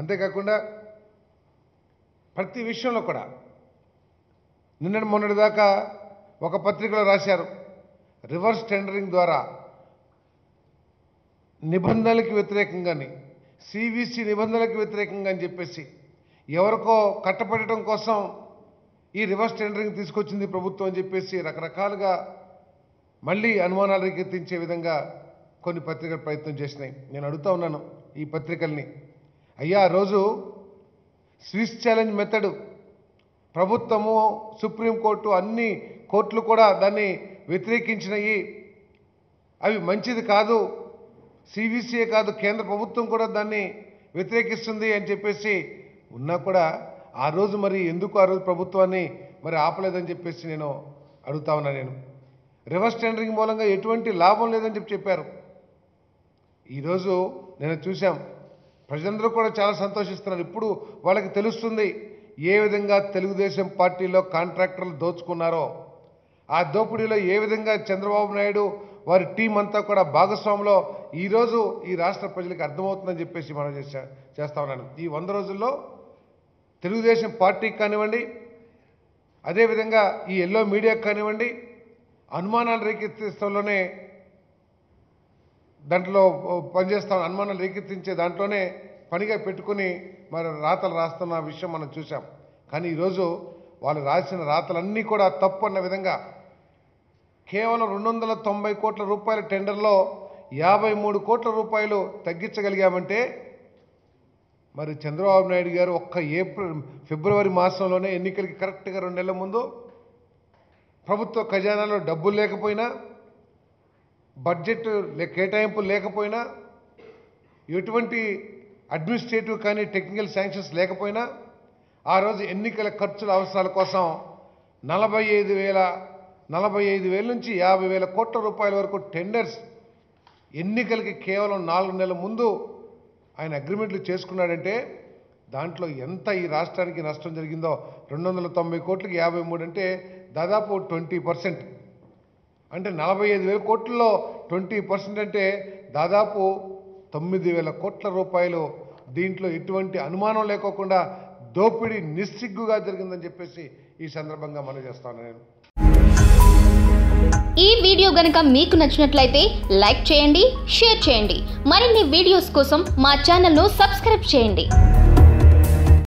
అంతేకాకుండా ప్రతి విషయంలో కూడా నిన్నటి మొన్నటి దాకా ఒక పత్రికలో రాశారు రివర్స్ టెండరింగ్ ద్వారా నిబంధనలకు వ్యతిరేకంగాని సివిసి నిబంధనలకు వ్యతిరేకంగా అని చెప్పేసి ఎవరికో కట్టపెట్టడం కోసం ఈ రివర్స్ టెండరింగ్ తీసుకొచ్చింది ప్రభుత్వం అని చెప్పేసి రకరకాలుగా మళ్ళీ అనుమానాలు రేకెత్తించే విధంగా కొన్ని పత్రికలు ప్రయత్నం చేసినాయి నేను అడుగుతా ఉన్నాను ఈ పత్రికల్ని అయ్యా ఆ రోజు స్విస్ ఛాలెంజ్ మెథడ్ ప్రభుత్వము సుప్రీంకోర్టు అన్ని కోర్టులు కూడా దాన్ని వ్యతిరేకించినాయి అవి మంచిది కాదు సిబిసిఏ కాదు కేంద్ర ప్రభుత్వం కూడా దాన్ని వ్యతిరేకిస్తుంది అని చెప్పేసి ఉన్నా కూడా ఆ రోజు మరి ఎందుకు ఆ రోజు ప్రభుత్వాన్ని మరి ఆపలేదని చెప్పేసి నేను అడుగుతా ఉన్నా నేను రివర్స్ టెండరింగ్ మూలంగా ఎటువంటి లాభం లేదని చెప్పి చెప్పారు ఈరోజు నేను చూశాం ప్రజలందరూ కూడా చాలా సంతోషిస్తున్నారు ఇప్పుడు వాళ్ళకి తెలుస్తుంది ఏ విధంగా తెలుగుదేశం పార్టీలో కాంట్రాక్టర్లు దోచుకున్నారో ఆ దోపిడీలో ఏ విధంగా చంద్రబాబు నాయుడు వారి టీం అంతా కూడా భాగస్వాములో ఈరోజు ఈ రాష్ట్ర ప్రజలకు అర్థమవుతుందని చెప్పేసి మనం చేసా చేస్తా ఉన్నాను ఈ వంద రోజుల్లో తెలుగుదేశం పార్టీకి కానివ్వండి అదేవిధంగా ఈ ఎల్లో మీడియాకి కానివ్వండి అనుమానాలు రేకెత్తిస్తలోనే దాంట్లో పనిచేస్తాం అనుమానాలు రేకెత్తించే దాంట్లోనే పనిగా పెట్టుకుని మరి రాతలు రాస్తున్న విషయం మనం చూసాం కానీ ఈరోజు వాళ్ళు రాసిన రాతలన్నీ కూడా తప్పు అన్న విధంగా కేవలం రెండు వందల తొంభై కోట్ల రూపాయల టెండర్లో యాభై మూడు కోట్ల రూపాయలు తగ్గించగలిగామంటే మరి చంద్రబాబు నాయుడు గారు ఒక్క ఏప్రిల్ ఫిబ్రవరి మాసంలోనే ఎన్నికలకి కరెక్ట్గా రెండు నెలల ముందు ప్రభుత్వ ఖజానాలో డబ్బులు లేకపోయినా బడ్జెట్ లే- కేటాయింపులు లేకపోయినా ఎటువంటి అడ్మినిస్ట్రేటివ్ కానీ టెక్నికల్ శాంక్షన్స్ లేకపోయినా ఆ రోజు ఎన్నికల ఖర్చుల అవసరాల కోసం నలభై ఐదు వేల నలభై ఐదు వేల నుంచి యాభై వేల కోట్ల రూపాయల వరకు టెండర్స్ ఎన్నికలకి కేవలం నాలుగు నెలల ముందు ఆయన అగ్రిమెంట్లు చేసుకున్నాడంటే దాంట్లో ఎంత ఈ రాష్ట్రానికి నష్టం జరిగిందో రెండు వందల తొంభై కోట్లకి యాభై మూడు అంటే దాదాపు ట్వంటీ పర్సెంట్ అంటే నలభై ఐదు వేల కోట్లలో ట్వంటీ పర్సెంట్ అంటే దాదాపు తొమ్మిది వేల కోట్ల రూపాయలు దీంట్లో ఎటువంటి అనుమానం లేకోకుండా దోపిడీ నిస్సిగ్గుగా జరిగిందని చెప్పేసి ఈ సందర్భంగా మనం చేస్తాను నేను ఈ వీడియో గనుక మీకు నచ్చినట్లయితే లైక్ చేయండి షేర్ చేయండి మరిన్ని వీడియోస్ కోసం మా ఛానల్ను సబ్స్క్రైబ్ చేయండి